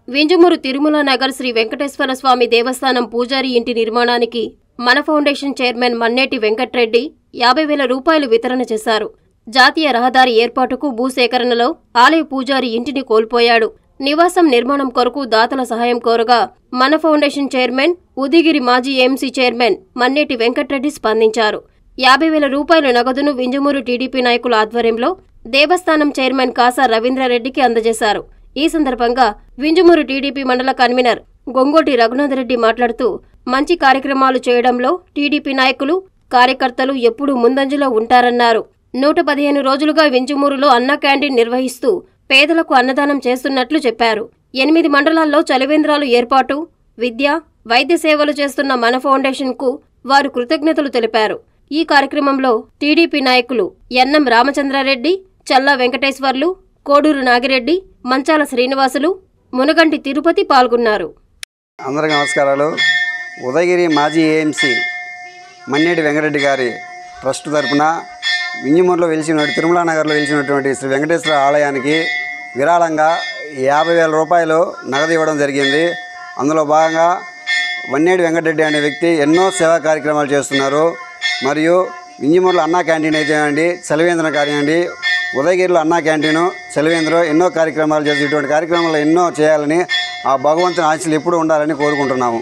వింజమూరు తిరుమల నగర్ శ్రీ వెంకటేశ్వర స్వామి దేవస్థానం పూజారి ఇంటి నిర్మాణానికి మన ఫౌండేషన్ చైర్మన్ మన్నేటి వెంకట్రెడ్డి యాభై వేల రూపాయలు వితరణ చేశారు జాతీయ రహదారి ఏర్పాటుకు భూసేకరణలో ఆలయ పూజారి ఇంటిని కోల్పోయాడు నివాసం నిర్మాణం కొరకు దాతల సహాయం కోరగా మన ఫౌండేషన్ చైర్మన్ ఉదిగిరి మాజీ ఎంసీ చైర్మన్ మన్నేటి వెంకట్రెడ్డి స్పందించారు యాభై వేల రూపాయల నగదును వింజమూరు టీడీపీ నాయకుల ఆధ్వర్యంలో దేవస్థానం చైర్మన్ కాసా రవీంద్రారెడ్డికి అందజేశారు ఈ సందర్భంగా వింజమూరు టీడీపీ మండల కన్వీనర్ గొంగోటి రఘునాథరెడ్డి మాట్లాడుతూ మంచి కార్యక్రమాలు చేయడంలో టీడీపీ నాయకులు కార్యకర్తలు ఎప్పుడూ ముందంజలో ఉంటారన్నారు నూట పదిహేను రోజులుగా వింజమూరులో అన్న క్యాంటీన్ నిర్వహిస్తూ పేదలకు అన్నదానం చేస్తున్నట్లు చెప్పారు ఎనిమిది మండలాల్లో చలివేంద్రాలు ఏర్పాటు విద్య వైద్య సేవలు చేస్తున్న మన ఫౌండేషన్కు వారు కృతజ్ఞతలు తెలిపారు ఈ కార్యక్రమంలో టీడీపీ నాయకులు ఎన్ఎం రామచంద్రారెడ్డి చల్లా వెంకటేశ్వర్లు కోడూరు నాగిరెడ్డి మంచాల శ్రీనివాసులు మునగంటి తిరుపతి పాల్గొన్నారు అందరికీ నమస్కారాలు ఉదయగిరి మాజీ ఏఎంసీ మన్నేటి వెంకటరెడ్డి గారి ట్రస్ట్ తరపున వింజమూరులో వెలిసిన తిరుమల నగర్లో వెలిసినటువంటి శ్రీ వెంకటేశ్వర ఆలయానికి విరాళంగా యాభై వేల రూపాయలు నగదు ఇవ్వడం జరిగింది అందులో భాగంగా వన్నేటి వెంకటరెడ్డి అనే వ్యక్తి ఎన్నో సేవా కార్యక్రమాలు చేస్తున్నారు మరియు వింజమూరులో అన్నా క్యాంటీన్ అయితే అండి సెలవేంద్రం కానివ్వండి ఉదయగిరిలో అన్నా క్యాంటీను సెలవేంద్రం ఎన్నో కార్యక్రమాలు చేసి ఇటువంటి కార్యక్రమాలు ఎన్నో చేయాలని ఆ భగవంతుని ఆశలు ఎప్పుడు ఉండాలని కోరుకుంటున్నాము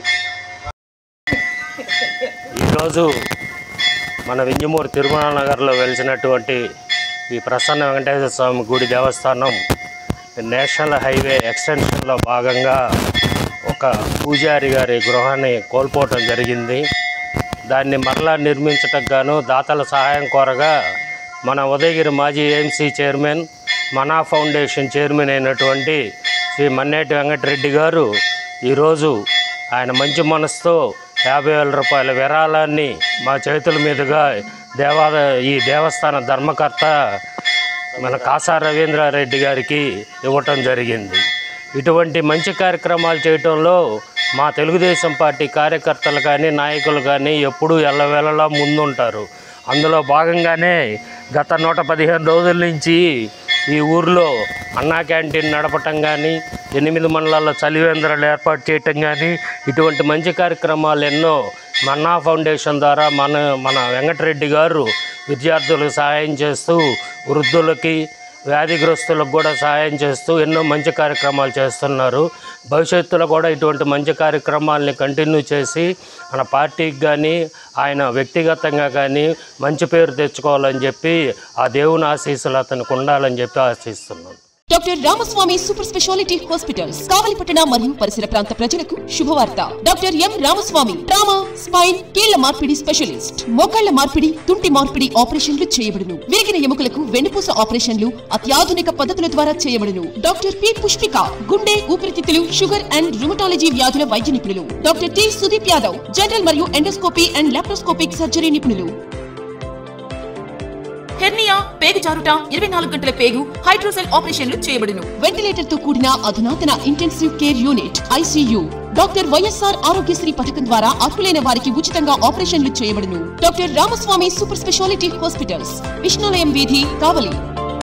ఈరోజు మన వింజమూరు తిరుమల నగర్లో వెలిసినటువంటి ఈ ప్రసన్న వెంకటేశ్వర స్వామి గుడి దేవస్థానం నేషనల్ హైవే ఎక్స్టెన్షన్లో భాగంగా ఒక పూజారి గారి గృహాన్ని కోల్పోవటం జరిగింది దాన్ని మరలా నిర్మించటకు గాను దాతల సహాయం కోరగా మన ఉదయగిరి మాజీ AMC chairman Mana foundation chairman అయినటువంటి శ్రీ మన్నేటి వెంకటరెడ్డి గారు ఈరోజు ఆయన మంచి మనసుతో యాభై వేల రూపాయల విరాళాన్ని మా చేతుల మీదుగా దేవాద ఈ దేవస్థాన ధర్మకర్త మన కాసా రవీంద్రారెడ్డి గారికి ఇవ్వటం జరిగింది ఇటువంటి మంచి కార్యక్రమాలు చేయటంలో మా తెలుగుదేశం పార్టీ కార్యకర్తలు కానీ నాయకులు కానీ ఎప్పుడూ ఎల్లవేళలా ముందుంటారు అందులో భాగంగానే గత నూట పదిహేను రోజుల నుంచి ఈ ఊర్లో అన్నా క్యాంటీన్ నడపటం కానీ ఎనిమిది మండలాల్లో చలివేంద్రాలు ఏర్పాటు చేయటం కానీ ఇటువంటి మంచి కార్యక్రమాలు ఎన్నో మన్నా ఫౌండేషన్ ద్వారా మన మన వెంకటరెడ్డి గారు విద్యార్థులకు సహాయం చేస్తూ వృద్ధులకి వ్యాధిగ్రస్తులకు కూడా సహాయం చేస్తూ ఎన్నో మంచి కార్యక్రమాలు చేస్తున్నారు భవిష్యత్తులో కూడా ఇటువంటి మంచి కార్యక్రమాలని కంటిన్యూ చేసి మన పార్టీకి కానీ ఆయన వ్యక్తిగతంగా కానీ మంచి పేరు తెచ్చుకోవాలని చెప్పి ఆ దేవుని ఆశీస్సులు అతనికి ఉండాలని చెప్పి ఆశిస్తున్నాను doctor Ramaswamy super speciality hospitals కావలిపట్టణ మరియు పరిసర ప్రాంత ప్రజలకు శుభవార్త doctor M Ramaswamy trauma spine కీళ్ల మార్పిడి స్పెషలిస్ట్ మోకాళ్ల మార్పిడి తుంటి మార్పిడి ఆపరేషన్లు చేయబడును విరిగిన ఎముకలకు వెన్నుపూస ఆపరేషన్లు అత్యాధునిక పద్ధతుల ద్వారా చేయబడును డాక్టర్ పి పుష్పిక గుండె ఊపిరితిత్తులు షుగర్ అండ్ రుమటాలజీ వ్యాధుల వైద్య నిపుణులు doctor T Sudeep Yadav general మరియు ఎండోస్కోపీ అండ్ లాప్రోస్కోపిక్ సర్జరీ నిపుణులు హెర్నియా పేగు జారుట ఇరవై నాలుగు గంటల పేగు హైడ్రోసెల్ ఆపరేషన్లు చేయబడును వెంటిలేటర్ తో కూడిన అధునాతన intensive care unit ICU doctor YSR Aarogyasri పథకం ద్వారా అర్హులైన వారికి ఉచితంగా ఆపరేషన్లు చేయబడును doctor Ramaswamy super speciality hospitals Vishnulayam వీధి కావలి